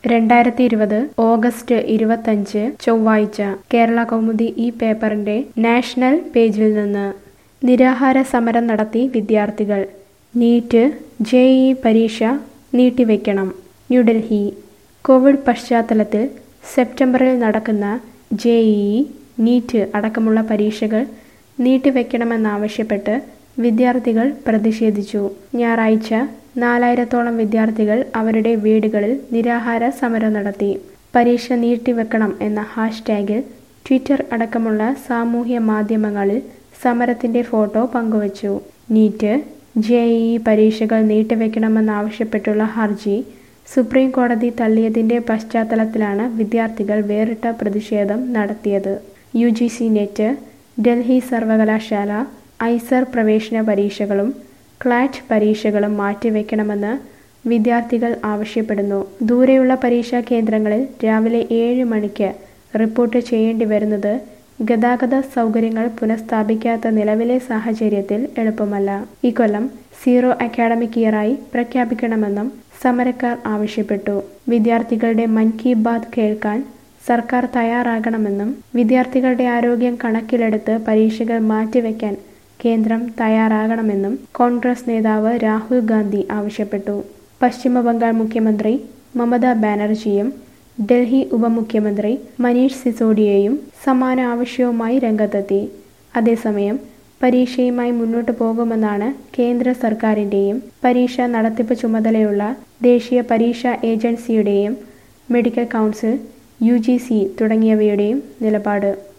രണ്ടായിരത്തി ഇരുപത് ഓഗസ്റ്റ് ഇരുപത്തഞ്ച് ചൊവ്വാഴ്ച കേരള കൗമുദി ഈ പേപ്പറിന്റെ നാഷണൽ പേജിൽ നിന്ന് നിരാഹാര സമരം നടത്തി വിദ്യാർത്ഥികൾ നീറ്റ് ജെഇ പരീക്ഷ നീട്ടിവെക്കണം ന്യൂഡൽഹി കോവിഡ് പശ്ചാത്തലത്തിൽ സെപ്റ്റംബറിൽ നടക്കുന്ന ജെഇഇ നീറ്റ് അടക്കമുള്ള പരീക്ഷകൾ നീട്ടിവെക്കണമെന്നാവശ്യപ്പെട്ട് വിദ്യാർത്ഥികൾ പ്രതിഷേധിച്ചു ഞായറാഴ്ച നാലായിരത്തോളം വിദ്യാർത്ഥികൾ അവരുടെ വീടുകളിൽ നിരാഹാര സമരം നടത്തി പരീക്ഷ നീട്ടിവെക്കണം എന്ന ഹാഷ്ടാഗിൽ ട്വിറ്റർ അടക്കമുള്ള സാമൂഹ്യ മാധ്യമങ്ങളിൽ സമരത്തിന്റെ ഫോട്ടോ പങ്കുവച്ചു നീറ്റ് ജെഇഇ പരീക്ഷകൾ നീട്ടിവെക്കണമെന്നാവശ്യപ്പെട്ടുള്ള ഹർജി സുപ്രീം കോടതി തള്ളിയതിന്റെ പശ്ചാത്തലത്തിലാണ് വിദ്യാർത്ഥികൾ വേറിട്ട പ്രതിഷേധം നടത്തിയത് U G C NET Delhi സർവകലാശാല ഐസർ പ്രവേശന പരീക്ഷകളും ക്ലാറ്റ് പരീക്ഷകളും മാറ്റിവെക്കണമെന്ന് വിദ്യാർത്ഥികൾ ആവശ്യപ്പെടുന്നു ദൂരെയുള്ള പരീക്ഷാ കേന്ദ്രങ്ങളിൽ രാവിലെ ഏഴ് മണിക്ക് റിപ്പോർട്ട് ചെയ്യേണ്ടി വരുന്നത് ഗതാഗത സൗകര്യങ്ങൾ പുനഃസ്ഥാപിക്കാത്ത നിലവിലെ സാഹചര്യത്തിൽ എളുപ്പമല്ല ഇക്കൊല്ലം സീറോ അക്കാഡമിക് ഇയറായി പ്രഖ്യാപിക്കണമെന്നും സമരക്കാർ ആവശ്യപ്പെട്ടു വിദ്യാർത്ഥികളുടെ മൻ കി ബാത് കേൾക്കാൻ സർക്കാർ തയ്യാറാകണമെന്നും വിദ്യാർത്ഥികളുടെ ആരോഗ്യം കണക്കിലെടുത്ത് പരീക്ഷകൾ മാറ്റിവെക്കാൻ കേന്ദ്രം തയ്യാറാകണമെന്നും കോൺഗ്രസ് നേതാവ് രാഹുൽ ഗാന്ധി ആവശ്യപ്പെട്ടു പശ്ചിമ ബംഗാൾ മുഖ്യമന്ത്രി മമതാ ബാനർജിയും ഡൽഹി ഉപമുഖ്യമന്ത്രി മനീഷ് സിസോഡിയയും സമാന ആവശ്യവുമായി രംഗത്തെത്തി അതേസമയം പരീക്ഷയുമായി മുന്നോട്ടു പോകുമെന്നാണ് കേന്ദ്ര സർക്കാരിൻ്റെയും പരീക്ഷ നടത്തിപ്പ് ചുമതലയുള്ള ദേശീയ പരീക്ഷാ ഏജൻസിയുടെയും മെഡിക്കൽ കൗൺസിൽ യു തുടങ്ങിയവയുടെയും നിലപാട്